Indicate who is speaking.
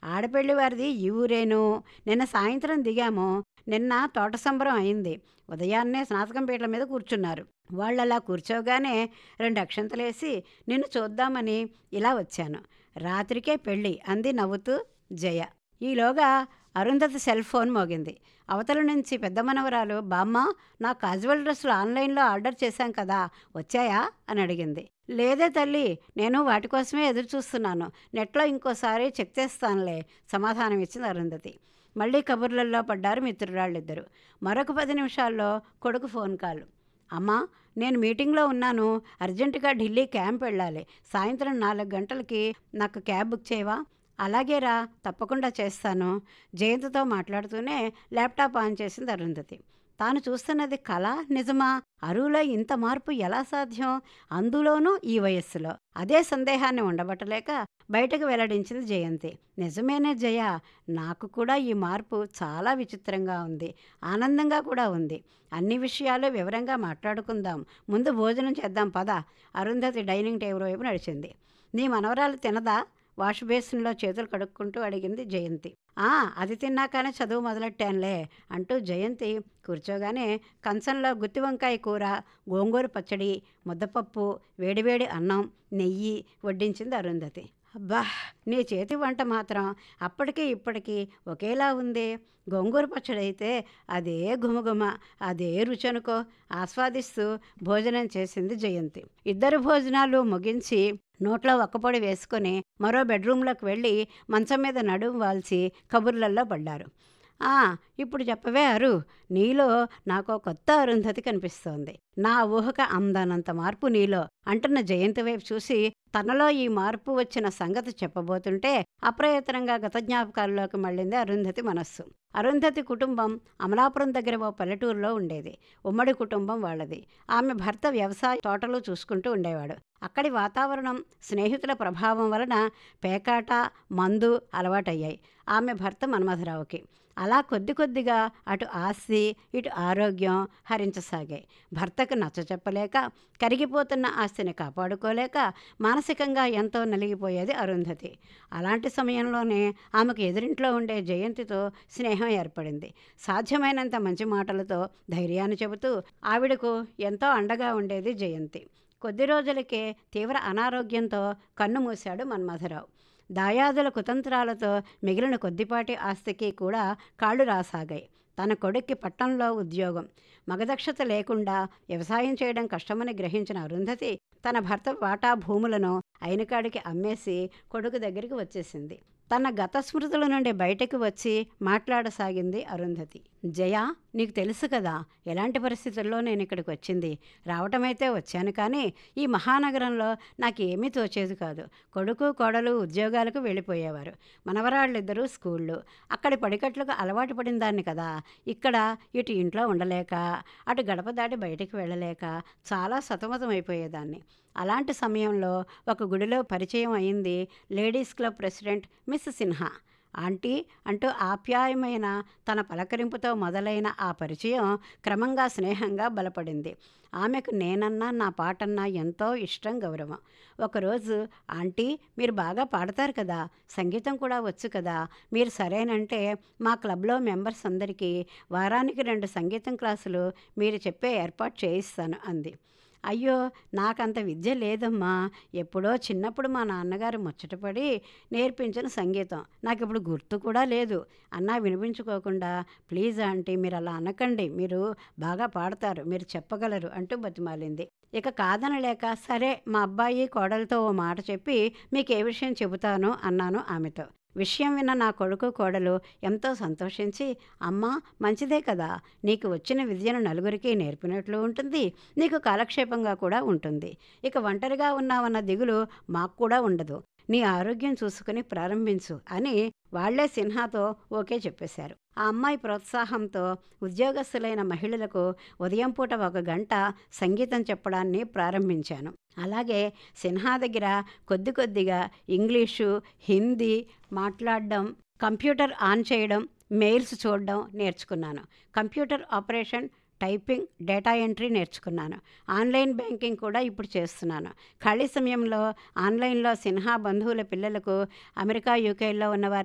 Speaker 1: ఆడపెళ్లి వారిది ఈ ఊరేను నిన్న సాయంత్రం దిగాము నిన్న తోట సంబరం అయింది ఉదయాన్నే స్నాతకం పీటల మీద కూర్చున్నారు వాళ్ళు అలా కూర్చోగానే రెండు అక్షంతలేసి నిన్ను చూద్దామని ఇలా వచ్చాను రాత్రికే పెళ్ళి అంది నవ్వుతూ జయ ఈలోగా అరుంధతి సెల్ ఫోన్ మోగింది అవతల నుంచి పెద్ద మనవరాలు బామ్మ నా కాజువల్ డ్రెస్సులు ఆన్లైన్లో ఆర్డర్ చేశాం కదా వచ్చాయా అని అడిగింది లేదే తల్లి నేను వాటి కోసమే ఎదురు చూస్తున్నాను నెట్లో ఇంకోసారి చెక్ చేస్తానులే సమాధానం ఇచ్చింది అరుంధతి మళ్ళీ కబుర్లలో పడ్డారు మిత్రురాళ్ళిద్దరు మరొక పది నిమిషాల్లో కొడుకు ఫోన్ కాల్ అమ్మా నేను మీటింగ్లో ఉన్నాను అర్జెంటుగా ఢిల్లీ క్యాంప్ వెళ్ళాలి సాయంత్రం నాలుగు గంటలకి నాకు క్యాబ్ బుక్ చేయవా అలాగేరా తప్పకుండా చేస్తాను జయంత్తో మాట్లాడుతూనే ల్యాప్టాప్ ఆన్ చేసింది అరుంధతి తాను చూస్తున్నది కళ నిజమా అరువులో ఇంత మార్పు ఎలా సాధ్యం అందులోనూ ఈ వయస్సులో అదే సందేహాన్ని ఉండబట్టలేక బయటకు వెల్లడించింది జయంతి నిజమేనే జయ నాకు కూడా ఈ మార్పు చాలా విచిత్రంగా ఉంది ఆనందంగా కూడా ఉంది అన్ని విషయాలు వివరంగా మాట్లాడుకుందాం ముందు భోజనం చేద్దాం పద అరుంధతి డైనింగ్ టేబుల్ వైపు నడిచింది నీ మనవరాలు తినదా వాష్ బేసిన్లో చేతులు కడుక్కుంటూ అడిగింది జయంతి ఆ అది తిన్నాకనే చదువు మొదలెట్టానులే అంటూ జయంతి కూర్చోగానే కంచంలో గుత్తి వంకాయ కూర గోంగూర పచ్చడి ముద్దపప్పు వేడివేడి అన్నం నెయ్యి వడ్డించింది అరుంధతి అబ్బా నీ చేతి వంట మాత్రం అప్పటికి ఇప్పటికీ ఒకేలా ఉంది గోంగూర పచ్చడి అయితే అదే గుమగుమ అదే రుచనుకో ఆస్వాదిస్తూ భోజనం చేసింది జయంతి ఇద్దరు భోజనాలు ముగించి నోట్లో ఒక్కపొడి వేసుకొని మరో బెడ్రూమ్లోకి వెళ్ళి మంచం మీద నడుము వాల్చి కబుర్లల్లో పడ్డారు ఆ ఇప్పుడు చెప్పవే అరు నీలో నాకు కొత్త అరుంధతి కనిపిస్తోంది నా ఊహక అందనంత మార్పు నీలో అంటున్న జయంతి వైపు చూసి తనలో ఈ మార్పు వచ్చిన సంగతి చెప్పబోతుంటే అప్రయత్నంగా గత జ్ఞాపకాల్లోకి మళ్ళింది అరుంధతి మనస్సు అరుంధతి కుటుంబం అమలాపురం దగ్గర ఓ పల్లెటూరులో ఉండేది ఉమ్మడి కుటుంబం వాళ్ళది ఆమె భర్త వ్యవసాయ తోటలు చూసుకుంటూ ఉండేవాడు అక్కడి వాతావరణం స్నేహితుల ప్రభావం వలన పేకాట మందు అలవాటయ్యాయి ఆమె భర్త మన్మథరావుకి అలా కొద్ది కొద్దిగా అటు ఆస్తి ఇటు ఆరోగ్యం హరించసాగాయి భర్తకు నచ్చ చెప్పలేక కరిగిపోతున్న ఆస్తిని కాపాడుకోలేక మానసికంగా ఎంతో నలిగిపోయేది అరుంధతి అలాంటి సమయంలోనే ఆమెకు ఎదురింట్లో ఉండే జయంతితో స్నేహం ఏర్పడింది సాధ్యమైనంత మంచి మాటలతో ధైర్యాన్ని చెబుతూ ఆవిడకు ఎంతో అండగా ఉండేది జయంతి కొద్ది రోజులకే తీవ్ర అనారోగ్యంతో కన్ను మూశాడు మన్మథరావు దాయాదుల కుతంత్రాలతో మిగిలిన కొద్దిపాటి ఆస్తికి కూడా కాళ్ళు రాసాగాయి తన కొడుక్కి పట్టణంలో ఉద్యోగం మగదక్షత లేకుండా వ్యవసాయం చేయడం కష్టమని గ్రహించిన అరుంధతి తన భర్త వాటా భూములను అయినకాడికి అమ్మేసి కొడుకు దగ్గరికి వచ్చేసింది తన గత స్మృతుల నుండి బయటకు వచ్చి మాట్లాడసాగింది అరుంధతి జయ నీకు తెలుసు కదా ఎలాంటి పరిస్థితుల్లో నేను ఇక్కడికి వచ్చింది రావటమైతే వచ్చాను కానీ ఈ మహానగరంలో నాకు ఏమీ తోచేది కాదు కొడుకు కోడలు ఉద్యోగాలకు వెళ్ళిపోయేవారు మనవరాళ్ళిద్దరూ స్కూళ్ళు అక్కడి పడికట్లకు అలవాటు పడిన దాన్ని కదా ఇక్కడ ఇటు ఇంట్లో ఉండలేక అటు గడప దాటి బయటికి వెళ్ళలేక చాలా సతమతం అయిపోయేదాన్ని అలాంటి సమయంలో ఒక గుడిలో పరిచయం అయింది ladies club president miss Sinha aunty అంటూ ఆప్యాయమైన తన పలకరింపుతో మొదలైన ఆ పరిచయం క్రమంగా స్నేహంగా బలపడింది ఆమెకు నేనన్నా నా పాటన్నా ఎంతో ఇష్టం గౌరవం ఒకరోజు ఆంటీ మీరు బాగా పాడతారు కదా సంగీతం కూడా వచ్చు కదా మీరు సరేనంటే మా క్లబ్లో మెంబర్స్ అందరికీ వారానికి రెండు సంగీతం క్లాసులు మీరు చెప్పే ఏర్పాటు చేయిస్తాను అంది అయ్యో నాకంత విద్య లేదమ్మా ఎప్పుడో చిన్నప్పుడు మా నాన్నగారు ముచ్చటపడి నేర్పించిన సంగీతం నాకు ఇప్పుడు గుర్తు కూడా లేదు అన్నా వినిపించుకోకుండా ప్లీజ్ ఆంటీ మీరు అలా అనకండి మీరు బాగా పాడతారు మీరు చెప్పగలరు అంటూ బతిమాలింది ఇక కాదనలేక సరే మా అబ్బాయి కోడలతో ఓ మాట చెప్పి మీకు ఏ విషయం చెబుతాను అన్నాను ఆమెతో విషయం విన్న నా కొడుకు కోడలు ఎంతో సంతోషించి అమ్మా మంచిదే కదా నీకు వచ్చిన విద్యను నలుగురికి నేర్పినట్లు ఉంటుంది నీకు కాలక్షేపంగా కూడా ఉంటుంది ఇక ఒంటరిగా ఉన్నావన్న దిగులు మాకు కూడా ఉండదు నీ ఆరోగ్యం చూసుకుని ప్రారంభించు అని వాళ్లే సిన్హాతో ఓకే చెప్పేశారు ఆ అమ్మాయి ప్రోత్సాహంతో ఉద్యోగస్తులైన మహిళలకు ఉదయం పూట ఒక గంట సంగీతం చెప్పడాన్ని ప్రారంభించాను అలాగే సిన్హా దగ్గర కొద్ది కొద్దిగా ఇంగ్లీషు హిందీ మాట్లాడడం కంప్యూటర్ ఆన్ చేయడం మెయిల్స్ చూడడం నేర్చుకున్నాను computer operation typing data entry నేర్చుకున్నాను ఆన్లైన్ బ్యాంకింగ్ కూడా ఇప్పుడు చేస్తున్నాను ఖాళీ సమయంలో ఆన్లైన్లో సిన్హా బంధువుల పిల్లలకు అమెరికా యూకేలో ఉన్నవారు